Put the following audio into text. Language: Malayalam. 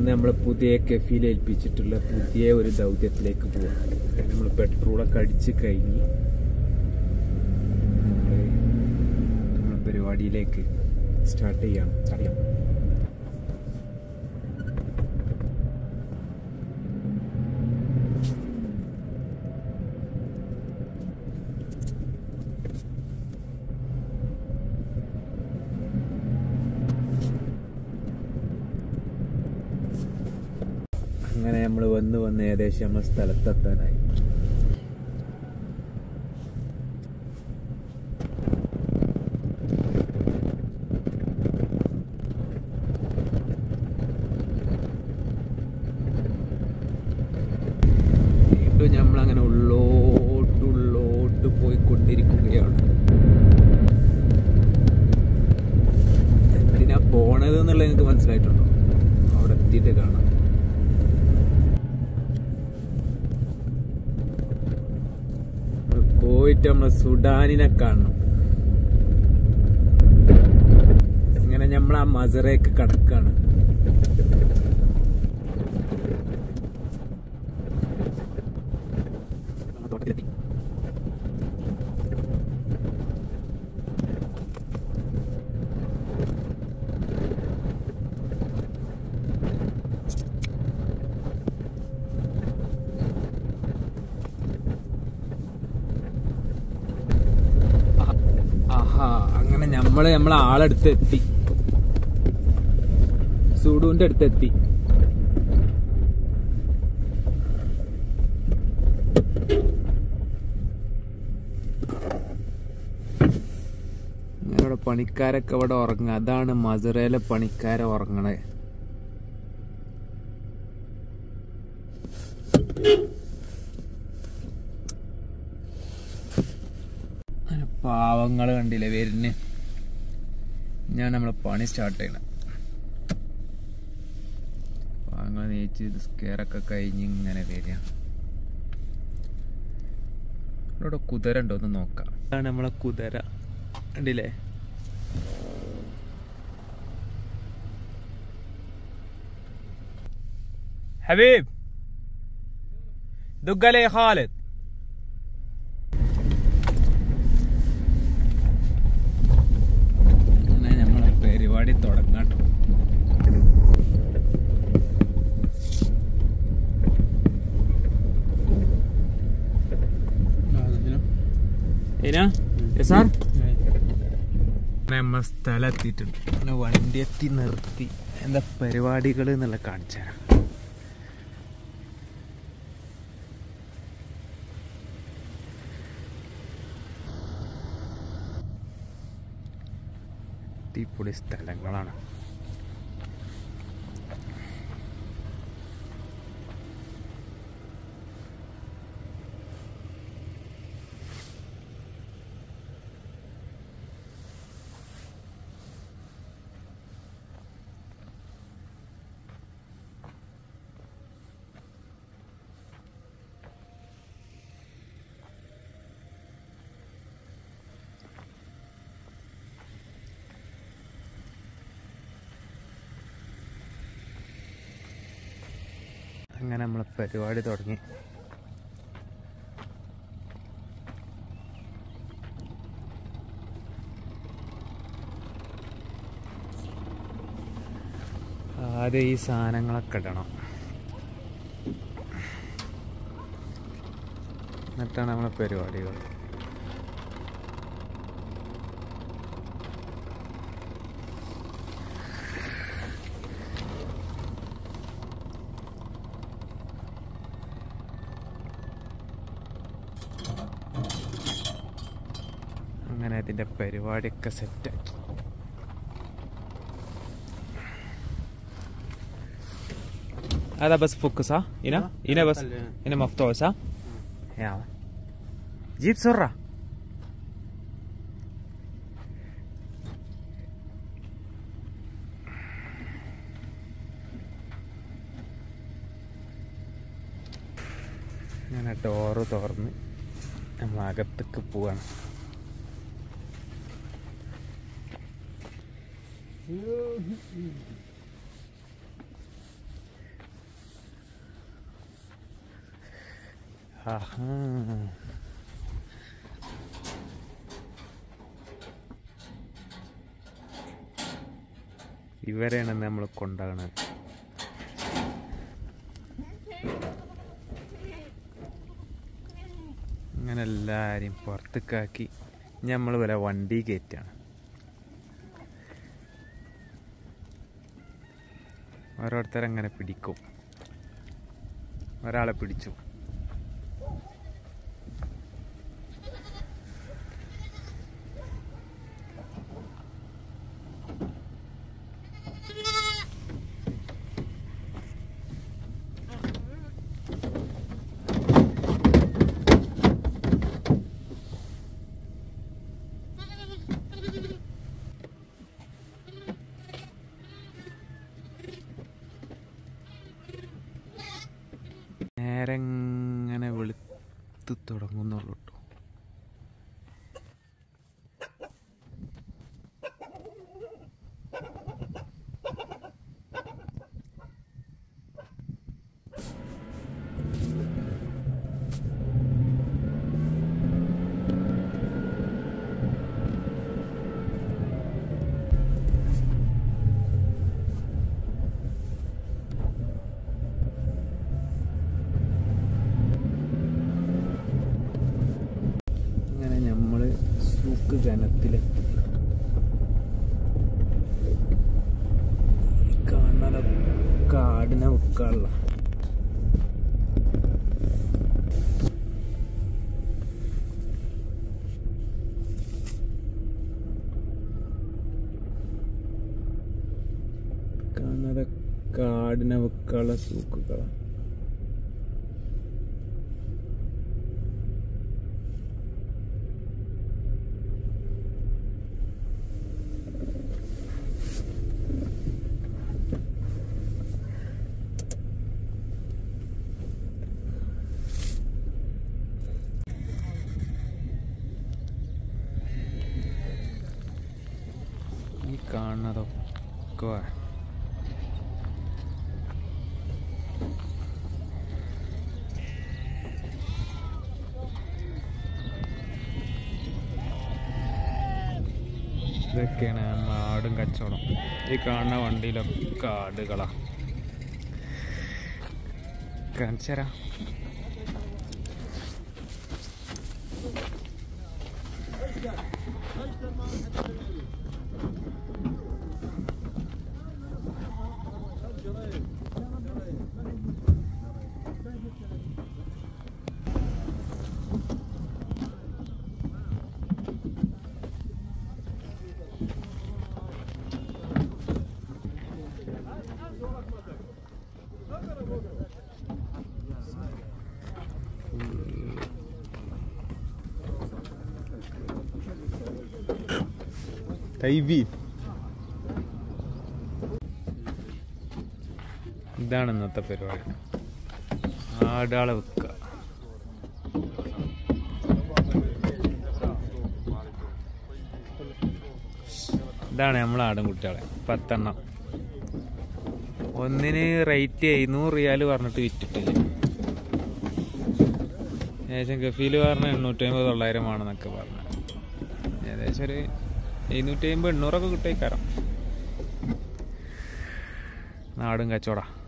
ഇന്ന് നമ്മൾ പുതിയ കെഫിയിൽ ഏൽപ്പിച്ചിട്ടുള്ള പുതിയ ഒരു ദൗത്യത്തിലേക്ക് പോവാം നമ്മൾ പെട്രോളൊക്കെ അടിച്ച് കഴിഞ്ഞ് നമ്മള് നമ്മളെ പരിപാടിയിലേക്ക് സ്റ്റാർട്ട് ചെയ്യണം സ്റ്റാർട്ട് ചെയ്യാം അങ്ങനെ നമ്മൾ വന്ന് വന്ന് ഏകദേശം നമ്മൾ സ്ഥലത്തെത്താനായി വീണ്ടും നമ്മളങ്ങനെ ഉള്ളോട്ട് ഉള്ളോട്ട് പോയിക്കൊണ്ടിരിക്കുകയാണ് എന്തിനാ പോണത് എന്നുള്ളത് നിങ്ങൾക്ക് മനസ്സിലായിട്ടുണ്ടോ അവിടെ എത്തിയിട്ട് കാണാം നമ്മള് പോയിട്ട് നമ്മളെ സുഡാനിനെ കാണണം ഇങ്ങനെ നമ്മൾ ആ മസറേക്ക് കടക്കാണ് ആഹാ അങ്ങനെ നമ്മള് നമ്മളെ ആളടുത്ത് എത്തി സുഡുവിന്റെ അടുത്ത് എത്തി ഇവിടെ പണിക്കാരൊക്കെ ഇവിടെ ഉറങ്ങുക അതാണ് മധുരയിലെ പണിക്കാരെ ഉറങ്ങണേ അങ്ങനെ പാവങ്ങൾ കണ്ടില്ലേ വരുന്ന് ഞാൻ നമ്മളെ പണി സ്റ്റാർട്ട് ചെയ്യണം പാവങ്ങൾ നീച്ച് സ്കെയറൊക്കെ കഴിഞ്ഞ് ഇങ്ങനെ വരിക ഇവിടെ കുതിര ഉണ്ടോ ഒന്ന് നോക്കാം അതാണ് നമ്മളെ കുതിര കണ്ടില്ലേ ഹബീബ് ദുഗലെ ഖാലിദ് അങ്ങനെ നമ്മളെ പരിപാടി തുടങ്ങാട്ടോ സാർ നമ്മ സ്ഥലം എത്തിയിട്ടുണ്ട് അങ്ങനെ വണ്ടി എത്തി നിർത്തി എന്താ പരിപാടികൾ എന്നുള്ള കാണിച്ചു തരാം അടിപൊളി സ്ഥലങ്ങളാണ് അങ്ങനെ നമ്മളെ പരിപാടി തുടങ്ങി ആദ്യം ഈ സാധനങ്ങളൊക്കെ ഇടണം എന്നിട്ടാണ് നമ്മളെ പരിപാടികൾ അങ്ങനെ അതിൻ്റെ പരിപാടിയൊക്കെ സെറ്റാക്കി هذا بس فك صح؟ هنا؟ هنا بس هنا مفتوح صح؟ يلا جيب بسرعة അങ്ങനെ ഡോറ് തുറന്ന് നമ്മൾ അകത്തേക്ക് പോവാണ് ആഹാ. ഇവരെയാണ് നമ്മൾ കൊണ്ടാകണത് അങ്ങനെ എല്ലാവരെയും പുറത്തേക്കാക്കി നമ്മൾ വല്ല വണ്ടി കയറ്റാണ് ഓരോരുത്തരങ്ങനെ പിടിക്കും ഒരാളെ പിടിച്ചു നേരെ ഇങ്ങനെ വെളുത്ത് തുടങ്ങുന്നുള്ളൂ കേട്ടോ അങ്ങനെ നമ്മള് സൂക്ക് ജനത്തിലെത്തി കാണാനൊക്കെ ആടിനെ വെക്കാനുള്ള കാണാനൊക്കെ ആടിനെ വെക്കാനുള്ള സൂക്കുകളാണ് ഈ കാണുന്നതൊക്കെ ഇതൊക്കെയാണ് നമ്മളെ ആടും കച്ചവടം ഈ കാണുന്ന വണ്ടിയിലൊക്കെ ആടുകളാ കാണിച്ചരാ തൈബി ഇതാണ് ഇന്നത്തെ പരിപാടി ആടാളെ വെക്കുക ഇതാണ് നമ്മളെ ആടും കുട്ടികളെ പത്തെണ്ണം ഒന്നിന് റേറ്റ് എഴുന്നൂറ് റിയാൽ പറഞ്ഞിട്ട് വിറ്റിട്ടില്ല ഏകദേശം ഗഫീൽ പറഞ്ഞ എണ്ണൂറ്റി അമ്പത് തൊള്ളായിരം ആണെന്നൊക്കെ പറഞ്ഞു ഏകദേശം ഒരു എഴുന്നൂറ്റി അമ്പത് എണ്ണൂറൊക്കെ കിട്ടിയേക്കാരം നാടും കച്ചവടം